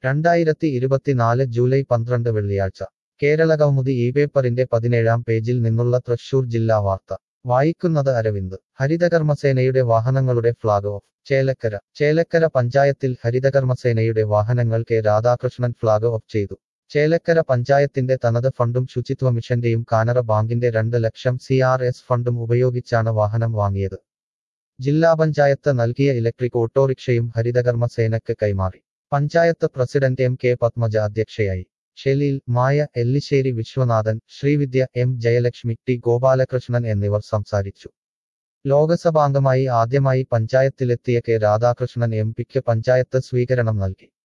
രണ്ടായിരത്തി ഇരുപത്തിനാല് ജൂലൈ പന്ത്രണ്ട് വെള്ളിയാഴ്ച കേരളകൗമുദി ഈ പേപ്പറിന്റെ പതിനേഴാം പേജിൽ നിന്നുള്ള തൃശൂർ ജില്ലാ വാർത്ത വായിക്കുന്നത് അരവിന്ദ് ഹരിതകർമ്മസേനയുടെ വാഹനങ്ങളുടെ ഫ്ളാഗ് ഓഫ് ചേലക്കര ചേലക്കര പഞ്ചായത്തിൽ ഹരിതകർമ്മസേനയുടെ വാഹനങ്ങൾ കെ രാധാകൃഷ്ണൻ ഫ്ളാഗ് ഓഫ് ചെയ്തു ചേലക്കര പഞ്ചായത്തിന്റെ തനത് ഫണ്ടും ശുചിത്വ മിഷന്റെയും കാനറ ബാങ്കിന്റെ രണ്ട് ലക്ഷം സി ആർ എസ് ഫണ്ടും ഉപയോഗിച്ചാണ് വാഹനം വാങ്ങിയത് ജില്ലാ പഞ്ചായത്ത് നൽകിയ ഇലക്ട്രിക് ഓട്ടോറിക്ഷയും ഹരിതകർമ്മ സേനയ്ക്ക് കൈമാറി panchayat president M K Padmaja അധ്യക്ഷയായി ഷെലീൽ മായ എല്ലിശ്ശേരി വിശ്വനാഥൻ ശ്രീവിദ്യ എം ജയലക്ഷ്മി ടി ഗോപാലകൃഷ്ണൻ എന്നിവർ സംസാരിച്ചു ലോകസഭാംഗമായി ആദ്യമായി പഞ്ചായത്തിലെത്തിയ കെ രാധാകൃഷ്ണൻ എം പിക്ക് പഞ്ചായത്ത് സ്വീകരണം നൽകി